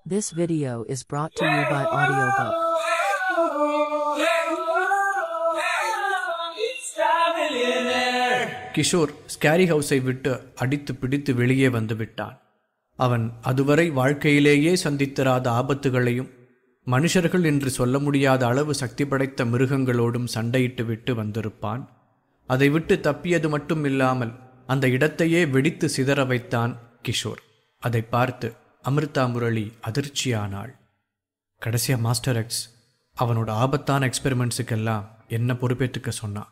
This video is brought to you by Audiobook. Kishore scary ஹவுஸை விட்டு அடித்து பிடித்து வெளியே வந்து விட்டான் அவன் அதுவரை வாழ்க்கையிலேயே சந்தித்திராத ஆபத்துகளையும் மனுஷர்கள் என்று சொல்ல முடியாத அளவு சக்தி படைத்த மிருகங்களோடும் சண்டையிட்டு விட்டு வந்திருப்பான் அதை விட்டு தப்பியது மட்டும் இல்லாமல் அந்த இடத்தையே வெடித்து சிதற வைத்தான் கிஷோர் அதை பார்த்து அமிர்தா முரளி அதிர்ச்சியானாள் கடைசியா மாஸ்டர் எக்ஸ் அவனோட ஆபத்தான எக்ஸ்பெரிமெண்ட்ஸுக்கெல்லாம் என்ன பொறுப்பேற்றுக்க சொன்னான்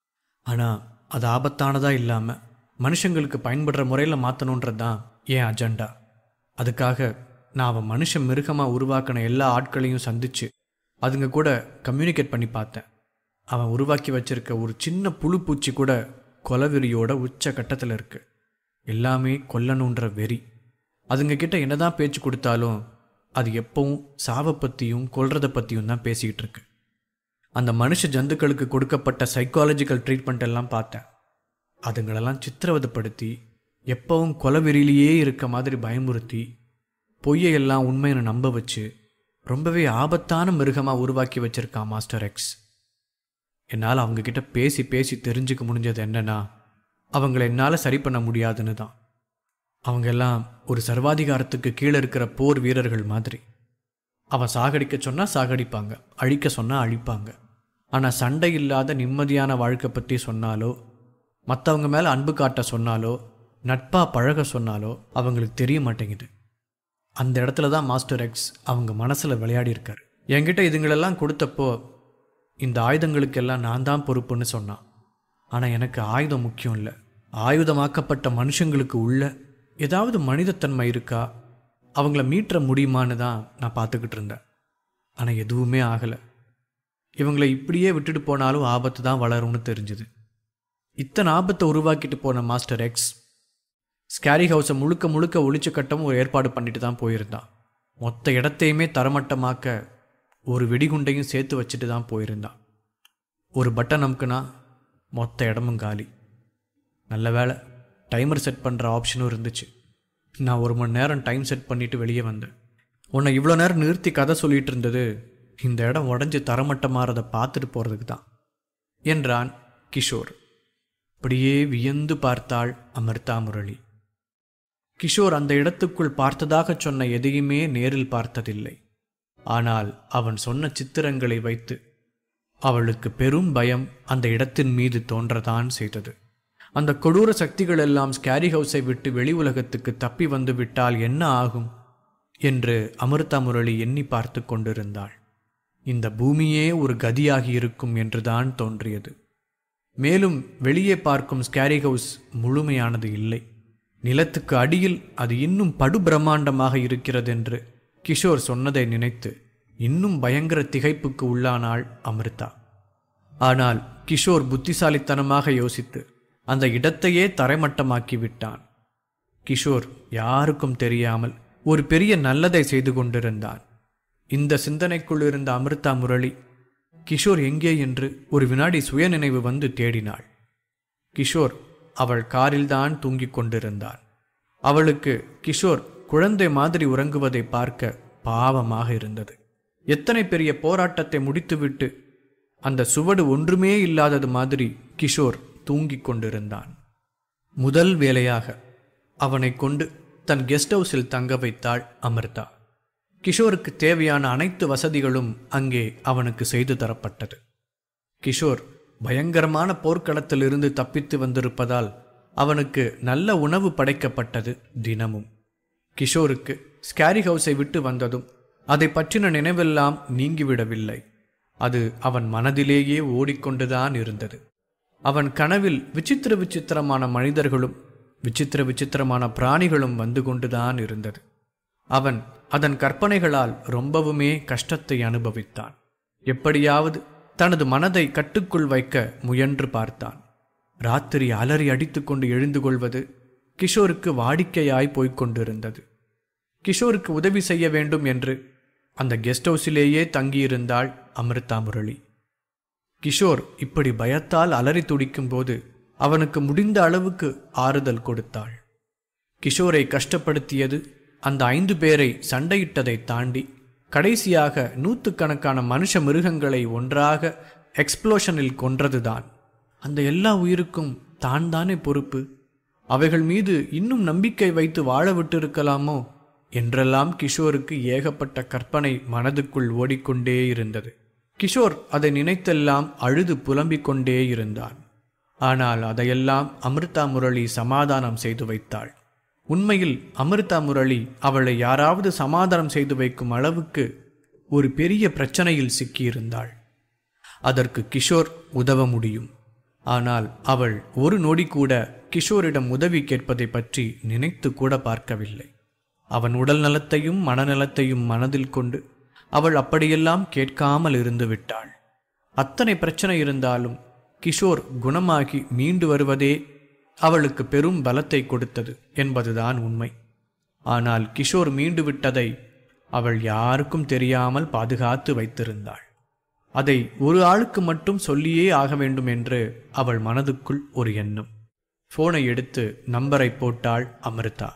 ஆனால் அது ஆபத்தானதா இல்லாமல் மனுஷங்களுக்கு பயன்படுற முறையில் மாற்றணுன்றது தான் என் அஜெண்டா அதுக்காக நான் அவன் மனுஷன் மிருகமாக உருவாக்கின எல்லா ஆட்களையும் சந்திச்சு அதுங்க கூட கம்யூனிகேட் பண்ணி பார்த்தேன் அவன் உருவாக்கி வச்சிருக்க ஒரு சின்ன புழு பூச்சி கூட கொலவெறியோட உச்ச கட்டத்தில் இருக்கு எல்லாமே கொல்லணுன்ற வெறி அதுங்க கிட்ட என்னதான் பேச்சு கொடுத்தாலும் அது எப்பவும் சாவை பற்றியும் கொல்றதை பற்றியும் தான் பேசிக்கிட்டு இருக்கு அந்த மனுஷ ஜந்துக்களுக்கு கொடுக்கப்பட்ட சைக்காலஜிக்கல் ட்ரீட்மெண்ட் எல்லாம் பார்த்தேன் அதுங்களெல்லாம் சித்திரவதைப்படுத்தி எப்பவும் கொலவெறியிலேயே இருக்க மாதிரி பயமுறுத்தி பொய்யையெல்லாம் உண்மைன்னு நம்ப வச்சு ரொம்பவே ஆபத்தான மிருகமாக உருவாக்கி வச்சிருக்கான் மாஸ்டர் எக்ஸ் என்னால் அவங்க கிட்ட பேசி பேசி தெரிஞ்சுக்க முடிஞ்சது என்னன்னா அவங்கள என்னால் சரி பண்ண முடியாதுன்னு தான் அவங்க எல்லாம் ஒரு சர்வாதிகாரத்துக்கு கீழே இருக்கிற போர் வீரர்கள் மாதிரி அவன் சாகடிக்க சொன்னால் சாகடிப்பாங்க அழிக்க சொன்னால் அழிப்பாங்க ஆனால் சண்டை இல்லாத நிம்மதியான வாழ்க்கை பற்றி சொன்னாலோ மற்றவங்க மேலே அன்பு காட்ட சொன்னாலோ நட்பா பழக சொன்னாலோ அவங்களுக்கு தெரிய மாட்டேங்குது அந்த இடத்துல தான் மாஸ்டர் எக்ஸ் அவங்க மனசில் விளையாடி இருக்காரு என்கிட்ட இதுங்களெல்லாம் கொடுத்தப்போ இந்த ஆயுதங்களுக்கெல்லாம் நான் தான் பொறுப்புன்னு சொன்னான் ஆனால் எனக்கு ஆயுதம் முக்கியம் இல்லை ஆயுதமாக்கப்பட்ட மனுஷங்களுக்கு உள்ள ஏதாவது மனிதத்தன்மை இருக்கா அவங்கள மீட்ற முடியுமான்னு தான் நான் பார்த்துக்கிட்டு இருந்தேன் ஆனால் எதுவுமே ஆகலை இவங்களை இப்படியே விட்டுட்டு போனாலும் ஆபத்து தான் வளரும்னு தெரிஞ்சுது இத்தனை ஆபத்தை உருவாக்கிட்டு போன மாஸ்டர் எக்ஸ் ஸ்கேரி ஹவுஸை முழுக்க முழுக்க ஒழிச்சு கட்டவும் ஒரு ஏற்பாடு பண்ணிட்டு தான் போயிருந்தான் மொத்த இடத்தையுமே தரமட்டமாக்க ஒரு வெடிகுண்டையும் சேர்த்து வச்சுட்டு தான் போயிருந்தான் ஒரு பட்டன் அமுக்குனா மொத்த இடமும் காலி நல்ல வேளை டைமர் செட் பண்ணுற ஆப்ஷனும் இருந்துச்சு நான் ஒரு மணி நேரம் டைம் செட் பண்ணிட்டு வெளியே வந்தேன் உன்னை இவ்வளோ நேரம் நிறுத்தி கதை சொல்லிட்டு இருந்தது இந்த இடம் உடஞ்சி தரமட்டமாறதை பார்த்துட்டு போகிறதுக்கு தான் என்றான் கிஷோர் அப்படியே வியந்து பார்த்தாள் அமிர்தா முரளி கிஷோர் அந்த இடத்துக்குள் பார்த்ததாகச் சொன்ன எதையுமே நேரில் பார்த்ததில்லை ஆனால் அவன் சொன்ன சித்திரங்களை வைத்து அவளுக்கு பெரும் பயம் அந்த இடத்தின் மீது தோன்றதான் செய்தது அந்த கொடூர சக்திகள் எல்லாம் ஸ்கேரி ஹவுஸை விட்டு வெளி உலகத்துக்கு தப்பி வந்து விட்டால் என்ன ஆகும் என்று அமிர்தா முரளி எண்ணி பார்த்து கொண்டிருந்தாள் இந்த பூமியே ஒரு கதியாகி இருக்கும் என்றுதான் தோன்றியது மேலும் வெளியே பார்க்கும் ஸ்கேரி ஹவுஸ் முழுமையானது இல்லை நிலத்துக்கு அடியில் அது இன்னும் படு பிரம்மாண்டமாக இருக்கிறதென்று கிஷோர் சொன்னதை நினைத்து இன்னும் பயங்கர திகைப்புக்கு உள்ளானாள் அமிர்தா ஆனால் கிஷோர் புத்திசாலித்தனமாக யோசித்து அந்த இடத்தையே தரைமட்டமாக்கி விட்டான் கிஷோர் யாருக்கும் தெரியாமல் ஒரு பெரிய நல்லதை செய்து கொண்டிருந்தான் இந்த சிந்தனைக்குள் இருந்த அமிர்தா முரளி கிஷோர் எங்கே என்று ஒரு வினாடி சுயநினைவு வந்து தேடினாள் கிஷோர் அவள் காரில்தான் தூங்கிக் கொண்டிருந்தான் அவளுக்கு கிஷோர் குழந்தை மாதிரி உறங்குவதை பார்க்க பாவமாக இருந்தது எத்தனை பெரிய போராட்டத்தை முடித்துவிட்டு அந்த சுவடு ஒன்றுமே இல்லாதது மாதிரி கிஷோர் தூங்கிக் கொண்டிருந்தான் முதல் வேலையாக அவனை கொண்டு தன் கெஸ்ட் ஹவுஸில் தங்க வைத்தாள் அமிர்தா கிஷோருக்கு தேவையான அனைத்து வசதிகளும் அங்கே அவனுக்கு செய்து தரப்பட்டது கிஷோர் பயங்கரமான போர்க்களத்திலிருந்து தப்பித்து வந்திருப்பதால் அவனுக்கு நல்ல உணவு படைக்கப்பட்டது தினமும் கிஷோருக்கு ஸ்கேரி ஹவுஸை விட்டு வந்ததும் அதை பற்றின நினைவெல்லாம் நீங்கிவிடவில்லை அது அவன் மனதிலேயே ஓடிக்கொண்டுதான் இருந்தது அவன் கனவில் விசித்திர விசித்திரமான மனிதர்களும் விசித்திர விசித்திரமான பிராணிகளும் வந்து கொண்டுதான் இருந்தது அவன் அதன் கற்பனைகளால் ரொம்பவுமே கஷ்டத்தை அனுபவித்தான் எப்படியாவது தனது மனதை கட்டுக்குள் வைக்க முயன்று பார்த்தான் ராத்திரி அலறி அடித்துக்கொண்டு எழுந்து கொள்வது கிஷோருக்கு வாடிக்கையாய் போய்க் கொண்டிருந்தது கிஷோருக்கு உதவி செய்ய வேண்டும் என்று அந்த கெஸ்ட் ஹவுஸிலேயே தங்கியிருந்தாள் அமிர்தா முரளி கிஷோர் இப்படி பயத்தால் அலறி துடிக்கும் போது அவனுக்கு முடிந்த அளவுக்கு ஆறுதல் கொடுத்தாள் கிஷோரை கஷ்டப்படுத்தியது அந்த ஐந்து பேரை சண்டையிட்டதை தாண்டி கடைசியாக நூற்றுக்கணக்கான மனுஷ மிருகங்களை ஒன்றாக எக்ஸ்ப்ளோஷனில் கொன்றதுதான் அந்த எல்லா உயிருக்கும் தான் தானே பொறுப்பு அவைகள் மீது இன்னும் நம்பிக்கை வைத்து வாழ விட்டிருக்கலாமோ என்றெல்லாம் கிஷோருக்கு ஏகப்பட்ட கற்பனை மனதுக்குள் ஓடிக்கொண்டே இருந்தது கிஷோர் அதை நினைத்தெல்லாம் அழுது புலம்பிக் கொண்டே இருந்தான் ஆனால் அதையெல்லாம் அமிர்தா முரளி சமாதானம் செய்து வைத்தாள் உண்மையில் அமிர்தா முரளி அவளை யாராவது சமாதானம் செய்து வைக்கும் அளவுக்கு ஒரு பெரிய பிரச்சனையில் சிக்கியிருந்தாள் அதற்கு கிஷோர் உதவ முடியும் ஆனால் அவள் ஒரு நொடி கூட கிஷோரிடம் உதவி கேட்பதை பற்றி நினைத்து கூட பார்க்கவில்லை அவன் உடல் நலத்தையும் மனநலத்தையும் மனதில் கொண்டு அவள் அப்படியெல்லாம் கேட்காமல் இருந்து விட்டாள் அத்தனை பிரச்சனை இருந்தாலும் கிஷோர் குணமாகி மீண்டு வருவதே அவளுக்கு பெரும் பலத்தை கொடுத்தது என்பதுதான் உண்மை ஆனால் கிஷோர் மீண்டு விட்டதை அவள் யாருக்கும் தெரியாமல் பாதுகாத்து வைத்திருந்தாள் அதை ஒரு ஆளுக்கு மட்டும் சொல்லியே ஆக வேண்டும் என்று அவள் மனதுக்குள் ஒரு எண்ணம் போனை எடுத்து நம்பரை போட்டாள் அமிர்தா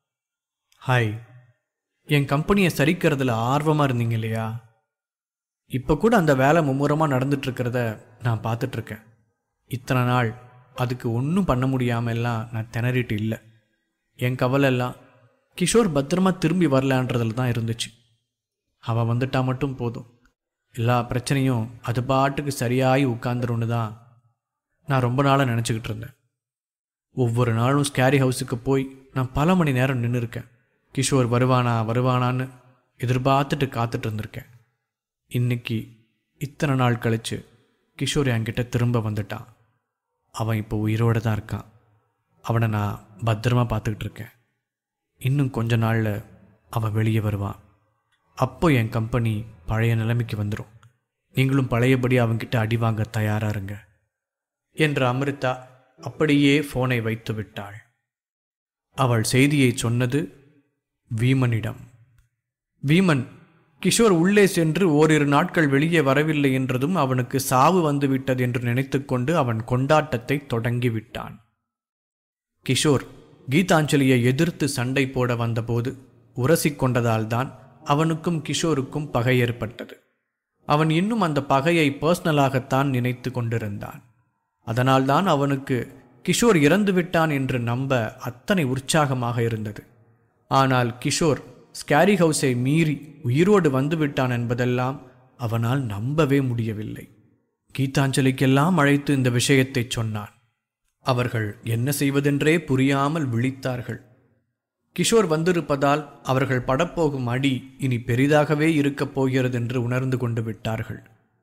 ஹாய் என் கம்பெனியை சரிக்கிறதுல ஆர்வமாக இருந்தீங்க இல்லையா இப்போ கூட அந்த வேலை மும்முரமாக நடந்துட்டு இருக்கிறத நான் பார்த்துட்டு இருக்கேன் இத்தனை நாள் அதுக்கு ஒன்றும் பண்ண முடியாம எல்லாம் நான் திணறிட்டு இல்லை என் கவலை எல்லாம் கிஷோர் பத்திரமா திரும்பி வரலான்றதுல தான் இருந்துச்சு அவன் வந்துட்டா மட்டும் போதும் எல்லா பிரச்சனையும் அது பாட்டுக்கு சரியாகி உட்காந்துருன்னு தான் நான் ரொம்ப நாளாக நினச்சிக்கிட்டு இருந்தேன் ஒவ்வொரு நாளும் ஸ்கேரி ஹவுஸுக்கு போய் நான் பல மணி நேரம் நின்று இருக்கேன் கிஷோர் வருவானா வருவானான்னு எதிர்பார்த்துட்டு காத்துட்டு இருந்திருக்கேன் இன்னைக்கு இத்தனை நாள் கழிச்சு கிஷோர் என்கிட்ட திரும்ப வந்துட்டான் அவன் இப்போ உயிரோடு தான் இருக்கான் அவனை நான் பத்திரமா பார்த்துக்கிட்டு இருக்கேன் இன்னும் கொஞ்ச நாளில் அவன் வெளியே வருவான் அப்போ என் கம்பெனி பழைய நிலைமைக்கு வந்துடும் நீங்களும் பழையபடி அவன்கிட்ட அடி வாங்க தயாரா இருங்க என்று அமிர்தா அப்படியே ஃபோனை வைத்து விட்டாள் அவள் செய்தியை சொன்னது வீமனிடம் வீமன் கிஷோர் உள்ளே சென்று ஓரிரு நாட்கள் வெளியே வரவில்லை என்றதும் அவனுக்கு சாவு வந்துவிட்டது என்று நினைத்துக்கொண்டு அவன் கொண்டாட்டத்தை தொடங்கிவிட்டான் கிஷோர் கீதாஞ்சலியை எதிர்த்து சண்டை போட வந்தபோது உரசிக்கொண்டதால்தான் அவனுக்கும் கிஷோருக்கும் பகை ஏற்பட்டது அவன் இன்னும் அந்த பகையை பர்சனலாகத்தான் நினைத்து கொண்டிருந்தான் அதனால்தான் அவனுக்கு கிஷோர் இறந்து விட்டான் என்று நம்ப அத்தனை உற்சாகமாக இருந்தது ஆனால் கிஷோர் ஸ்கேரி ஹவுஸை மீறி உயிரோடு வந்துவிட்டான் என்பதெல்லாம் அவனால் நம்பவே முடியவில்லை கீதாஞ்சலிக்கெல்லாம் அழைத்து இந்த விஷயத்தை சொன்னான் அவர்கள் என்ன செய்வதென்றே புரியாமல் விழித்தார்கள் கிஷோர் வந்திருப்பதால் அவர்கள் படப்போகும் அடி இனி பெரிதாகவே இருக்கப் போகிறதென்று உணர்ந்து கொண்டு விட்டார்கள்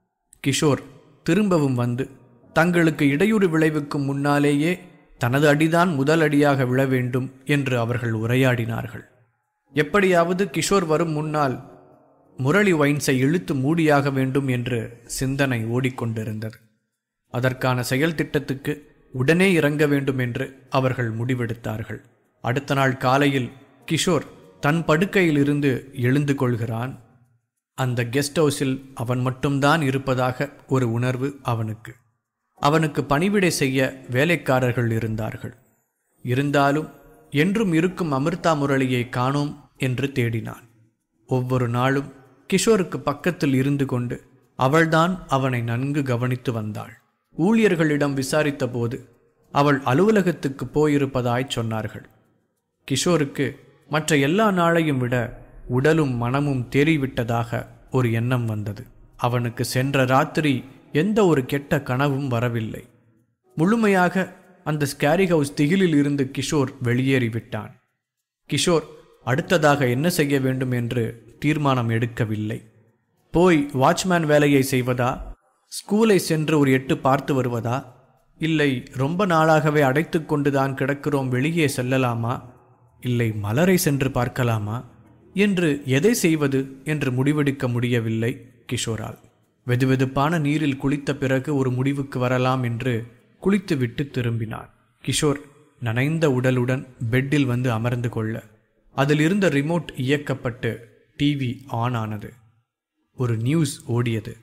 கிஷோர் திரும்பவும் வந்து தங்களுக்கு இடையூறு விளைவிக்கும் முன்னாலேயே தனது அடிதான் முதல் அடியாக விழ வேண்டும் என்று அவர்கள் உரையாடினார்கள் எப்படியாவது கிஷோர் வரும் முன்னால் முரளி வைன்ஸை இழுத்து மூடியாக வேண்டும் என்று சிந்தனை ஓடிக்கொண்டிருந்தது அதற்கான செயல் திட்டத்துக்கு உடனே இறங்க வேண்டும் என்று அவர்கள் முடிவெடுத்தார்கள் அடுத்த நாள் காலையில் கிஷோர் தன் படுக்கையிலிருந்து எழுந்து கொள்கிறான் அந்த கெஸ்ட் ஹவுஸில் அவன் மட்டும்தான் இருப்பதாக ஒரு உணர்வு அவனுக்கு அவனுக்கு பணிவிடை செய்ய வேலைக்காரர்கள் இருந்தார்கள் இருந்தாலும் என்றும் இருக்கும் அமிர்தா முரளியை காணோம் என்று தேடினான் ஒவ்வொரு நாளும் கிஷோருக்கு பக்கத்தில் இருந்து கொண்டு அவள்தான் அவனை நன்கு கவனித்து வந்தாள் ஊழியர்களிடம் விசாரித்தபோது அவள் அலுவலகத்துக்கு போயிருப்பதாய் சொன்னார்கள் கிஷோருக்கு மற்ற எல்லா நாளையும் விட உடலும் மனமும் தேறிவிட்டதாக ஒரு எண்ணம் வந்தது அவனுக்கு சென்ற ராத்திரி எந்த ஒரு கெட்ட கனவும் வரவில்லை முழுமையாக அந்த ஸ்கேரி ஹவுஸ் திகிலில் இருந்து கிஷோர் வெளியேறிவிட்டான் கிஷோர் அடுத்ததாக என்ன செய்ய வேண்டும் என்று தீர்மானம் எடுக்கவில்லை போய் வாட்ச்மேன் வேலையை செய்வதா ஸ்கூலை சென்று ஒரு எட்டு பார்த்து வருவதா இல்லை ரொம்ப நாளாகவே அடைத்து கொண்டுதான் கிடக்கிறோம் வெளியே செல்லலாமா இல்லை மலரை சென்று பார்க்கலாமா என்று எதை செய்வது என்று முடிவெடுக்க முடியவில்லை கிஷோரால் வெதுவெதுப்பான நீரில் குளித்த பிறகு ஒரு முடிவுக்கு வரலாம் என்று குளித்துவிட்டு திரும்பினான் கிஷோர் நனைந்த உடலுடன் பெட்டில் வந்து அமர்ந்து கொள்ள அதில் இருந்த ரிமோட் இயக்கப்பட்டு டிவி ஆன் ஆனது ஒரு நியூஸ் ஓடியது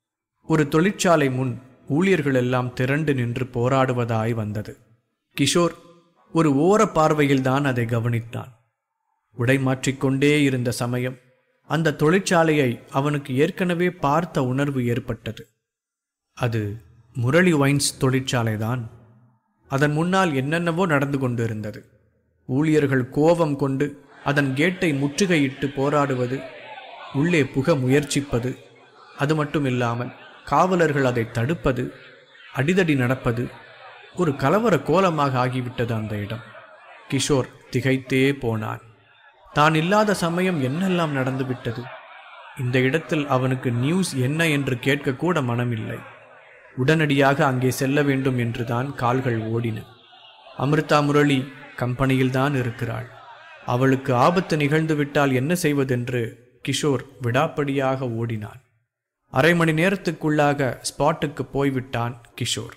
ஒரு தொழிற்சாலை முன் ஊழியர்கள் எல்லாம் திரண்டு நின்று போராடுவதாய் வந்தது கிஷோர் ஒரு ஓர பார்வையில்தான் அதை கவனித்தான் உடை மாற்றிக்கொண்டே இருந்த சமயம் அந்த தொழிற்சாலையை அவனுக்கு ஏற்கனவே பார்த்த உணர்வு ஏற்பட்டது அது முரளி வைன்ஸ் தொழிற்சாலைதான் அதன் முன்னால் என்னென்னவோ நடந்து கொண்டிருந்தது ஊழியர்கள் கோபம் கொண்டு அதன் கேட்டை முற்றுகையிட்டு போராடுவது உள்ளே புக முயற்சிப்பது அது மட்டும் இல்லாமல் காவலர்கள் அதை தடுப்பது அடிதடி நடப்பது ஒரு கலவர கோலமாக ஆகிவிட்டது அந்த இடம் கிஷோர் திகைத்தே போனான் தான் இல்லாத சமயம் என்னெல்லாம் நடந்துவிட்டது இந்த இடத்தில் அவனுக்கு நியூஸ் என்ன என்று கேட்கக்கூட மனமில்லை உடனடியாக அங்கே செல்ல வேண்டும் என்றுதான் கால்கள் ஓடின அமிர்தா முரளி கம்பெனியில்தான் இருக்கிறாள் அவளுக்கு ஆபத்து நிகழ்ந்துவிட்டால் என்ன செய்வதென்று கிஷோர் விடாப்படியாக ஓடினான் அரை மணி நேரத்துக்குள்ளாக ஸ்பாட்டுக்கு போய்விட்டான் கிஷோர்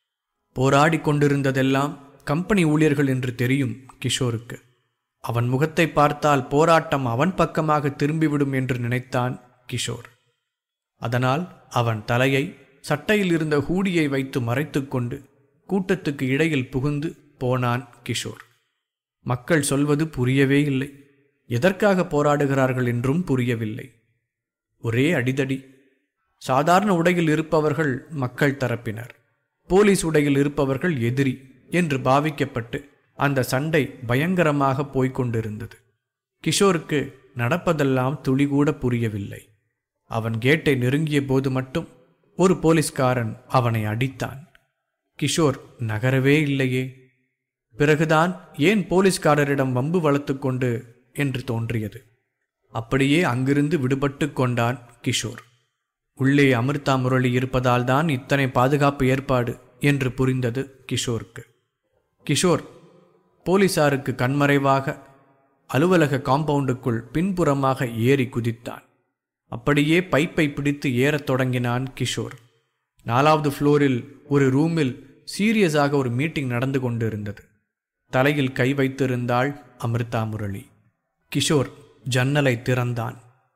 போராடி கொண்டிருந்ததெல்லாம் கம்பெனி ஊழியர்கள் என்று தெரியும் கிஷோருக்கு அவன் முகத்தை பார்த்தால் போராட்டம் அவன் பக்கமாக திரும்பிவிடும் என்று நினைத்தான் கிஷோர் அதனால் அவன் தலையை சட்டையில் இருந்த ஹூடியை வைத்து மறைத்துக்கொண்டு கூட்டத்துக்கு இடையில் புகுந்து போனான் கிஷோர் மக்கள் சொல்வது புரியவே இல்லை எதற்காக போராடுகிறார்கள் என்றும் புரியவில்லை ஒரே அடிதடி சாதாரண உடையில் இருப்பவர்கள் மக்கள் தரப்பினர் போலீஸ் உடையில் இருப்பவர்கள் எதிரி என்று பாவிக்கப்பட்டு அந்த சண்டை பயங்கரமாக போய்க் கொண்டிருந்தது கிஷோருக்கு நடப்பதெல்லாம் துளிகூட புரியவில்லை அவன் கேட்டை நெருங்கிய போது மட்டும் ஒரு போலீஸ்காரன் அவனை அடித்தான் கிஷோர் நகரவே இல்லையே பிறகுதான் ஏன் போலீஸ்காரரிடம் வம்பு வளர்த்து கொண்டு என்று தோன்றியது அப்படியே அங்கிருந்து விடுபட்டு கொண்டான் கிஷோர் உள்ளே அமிர்தா முரளி இருப்பதால் தான் இத்தனை பாதுகாப்பு ஏற்பாடு என்று புரிந்தது கிஷோருக்கு கிஷோர் போலீசாருக்கு கண்மறைவாக அலுவலக காம்பவுண்டுக்குள் பின்புறமாக ஏறி குதித்தான் அப்படியே பைப்பை பிடித்து ஏறத் தொடங்கினான் கிஷோர் நாலாவது ஃப்ளோரில் ஒரு ரூமில் சீரியஸாக ஒரு மீட்டிங் நடந்து கொண்டிருந்தது தலையில் கை வைத்திருந்தாள் அமிர்தா முரளி கிஷோர் ஜன்னலை திறந்தான்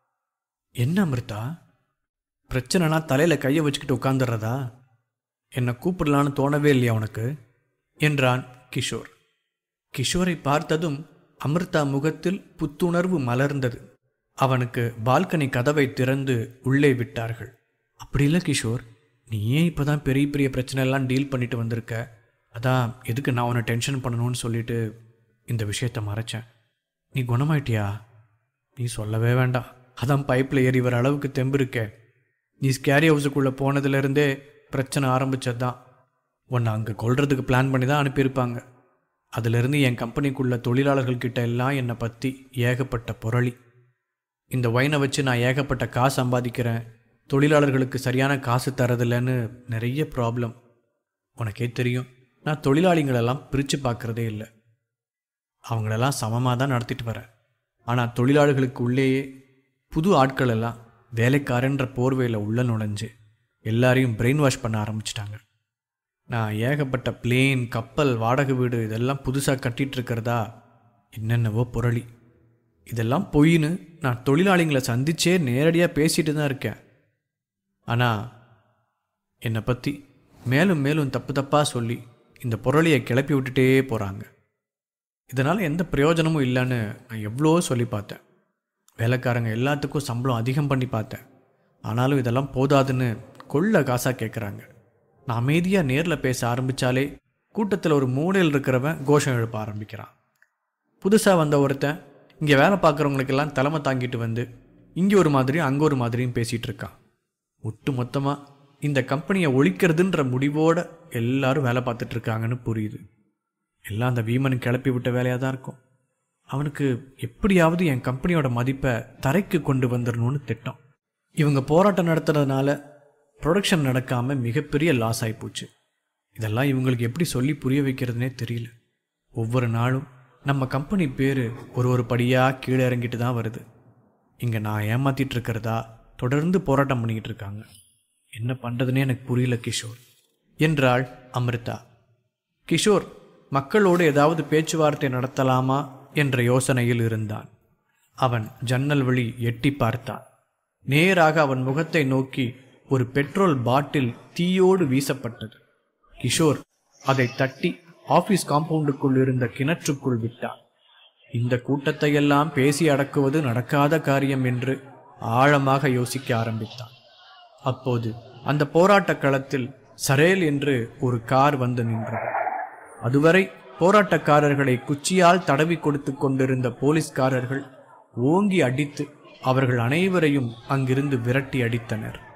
என்ன அமிர்தா பிரச்சனைனா தலையில கையை வச்சுக்கிட்டு உட்காந்துடுறதா என்னை கூப்பிடலான்னு தோணவே இல்லையா உனக்கு என்றான் கிஷோர் கிஷோரை பார்த்ததும் அமிர்தா முகத்தில் புத்துணர்வு மலர்ந்தது அவனுக்கு பால்கனி கதவை திறந்து உள்ளே விட்டார்கள் அப்படி இல்லை கிஷோர் நீ ஏன் இப்போ தான் பெரிய பெரிய பிரச்சனை எல்லாம் டீல் பண்ணிட்டு வந்திருக்க அதான் எதுக்கு நான் உன்னை டென்ஷன் பண்ணணும்னு சொல்லிட்டு இந்த விஷயத்த மறைச்சேன் நீ குணமாயிட்டியா நீ சொல்லவே வேண்டாம் அதான் பைப்பில் ஏறி வர அளவுக்கு தெம்பு இருக்கே நீ ஸ்கேரி ஹவுஸுக்குள்ளே போனதுலேருந்தே பிரச்சனை ஆரம்பிச்சது தான் உன்னை அங்கே கொல்றதுக்கு பிளான் பண்ணி தான் அனுப்பியிருப்பாங்க அதிலிருந்து என் கம்பெனிக்குள்ள தொழிலாளர்கள் கிட்ட எல்லாம் என்னை பற்றி ஏகப்பட்ட புரளி இந்த ஒயினை வச்சு நான் ஏகப்பட்ட காசு சம்பாதிக்கிறேன் தொழிலாளர்களுக்கு சரியான காசு தரதில்லைன்னு நிறைய ப்ராப்ளம் உனக்கே தெரியும் நான் தொழிலாளிங்களெல்லாம் பிரித்து பார்க்குறதே இல்லை அவங்களெல்லாம் சமமாக தான் நடத்திட்டு வரேன் ஆனால் தொழிலாளர்களுக்கு உள்ளேயே புது ஆட்கள் எல்லாம் வேலைக்காரன்ற போர்வையில் உள்ள நுழைஞ்சு எல்லாரையும் பிரெயின் வாஷ் பண்ண ஆரம்பிச்சிட்டாங்க நான் ஏகப்பட்ட பிளேன் கப்பல் வாடகை வீடு இதெல்லாம் புதுசாக கட்டிட்டு இருக்கிறதா என்னென்னவோ புரளி இதெல்லாம் பொய்ன்னு நான் தொழிலாளிங்களை சந்திச்சே நேரடியாக பேசிட்டு தான் இருக்கேன் ஆனால் என்னை பற்றி மேலும் மேலும் தப்பு தப்பாக சொல்லி இந்த புரளியை கிளப்பி விட்டுட்டே போகிறாங்க இதனால் எந்த பிரயோஜனமும் இல்லைன்னு நான் எவ்வளோ சொல்லி பார்த்தேன் வேலைக்காரங்க எல்லாத்துக்கும் சம்பளம் அதிகம் பண்ணி பார்த்தேன் ஆனாலும் இதெல்லாம் போதாதுன்னு கொள்ள காசாக கேட்குறாங்க நான் அமைதியாக நேரில் பேச ஆரம்பித்தாலே கூட்டத்தில் ஒரு மூலையில் இருக்கிறவன் கோஷம் எழுப்ப ஆரம்பிக்கிறான் புதுசாக வந்த ஒருத்தன் இங்கே வேலை பார்க்குறவங்களுக்கெல்லாம் தலைமை தாங்கிட்டு வந்து இங்கே ஒரு மாதிரியும் அங்கே ஒரு மாதிரியும் பேசிகிட்டு இருக்கான் ஒட்டு மொத்தமாக இந்த கம்பெனியை ஒழிக்கிறதுன்ற முடிவோட எல்லாரும் வேலை பார்த்துட்டு இருக்காங்கன்னு புரியுது எல்லாம் அந்த வீமன் கிளப்பி விட்ட வேலையாக தான் இருக்கும் அவனுக்கு எப்படியாவது என் கம்பெனியோட மதிப்பை தரைக்கு கொண்டு வந்துடணும்னு திட்டம் இவங்க போராட்டம் நடத்துறதுனால ப்ரொடக்ஷன் நடக்காமல் மிகப்பெரிய லாஸ் ஆகிப்போச்சு இதெல்லாம் இவங்களுக்கு எப்படி சொல்லி புரிய வைக்கிறதுனே தெரியல ஒவ்வொரு நாளும் நம்ம கம்பெனி பேர் ஒரு ஒரு படியாக கீழே இறங்கிட்டு தான் வருது இங்கே நான் ஏமாத்திட்டு இருக்கிறதா தொடர்ந்து போராட்டம் பண்ணிக்கிட்டு இருக்காங்க என்ன பண்ணுறதுனே எனக்கு புரியல கிஷோர் என்றாள் அமிர்தா கிஷோர் மக்களோடு ஏதாவது பேச்சுவார்த்தை நடத்தலாமா என்ற யோசனையில் இருந்தான் அவன் ஜன்னல் வழி எட்டி பார்த்தான் நேராக அவன் முகத்தை நோக்கி ஒரு பெட்ரோல் பாட்டில் தீயோடு வீசப்பட்டது கிஷோர் அதை தட்டி ஆபீஸ் காம்பவுண்டுக்குள் இருந்த கிணற்றுக்குள் விட்டான் இந்த கூட்டத்தையெல்லாம் பேசி அடக்குவது நடக்காத காரியம் என்று ஆழமாக யோசிக்க ஆரம்பித்தான் அப்போது அந்த போராட்டக் களத்தில் சரேல் என்று ஒரு கார் வந்து நின்றது அதுவரை போராட்டக்காரர்களை குச்சியால் தடவி கொடுத்து கொண்டிருந்த போலீஸ்காரர்கள் ஓங்கி அடித்து அவர்கள் அனைவரையும் அங்கிருந்து விரட்டி அடித்தனர்